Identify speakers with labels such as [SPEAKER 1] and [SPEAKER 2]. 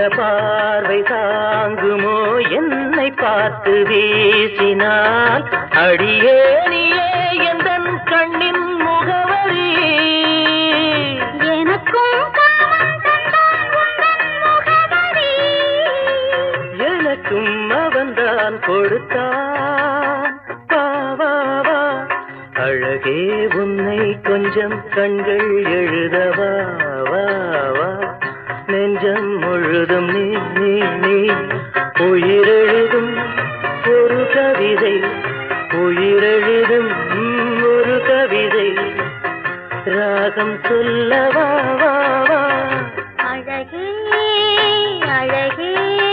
[SPEAKER 1] பார்வை தாங்குமோ என்னை பார்த்து வீசினால் அடியே நீயே எந்தன் கண்ணின் முகவரி
[SPEAKER 2] எனக்கும் காமம் தந்தான் உந்தன் முகவரி
[SPEAKER 1] எனக்கும் அவன்தான் கொடுத்தான் வா, வா, வா. அழகே உன்னை கொஞ்சம் கண்கள் எழுதவா வா வா நெஞ்சம் முழுதும் நீ நீ நீ உயிரெழுதும் ஒரு கவிதை உயிரெழுதும் ம், ஒரு கவிதை ராகம் சொல்லவா வா வா
[SPEAKER 2] அழகே அழகே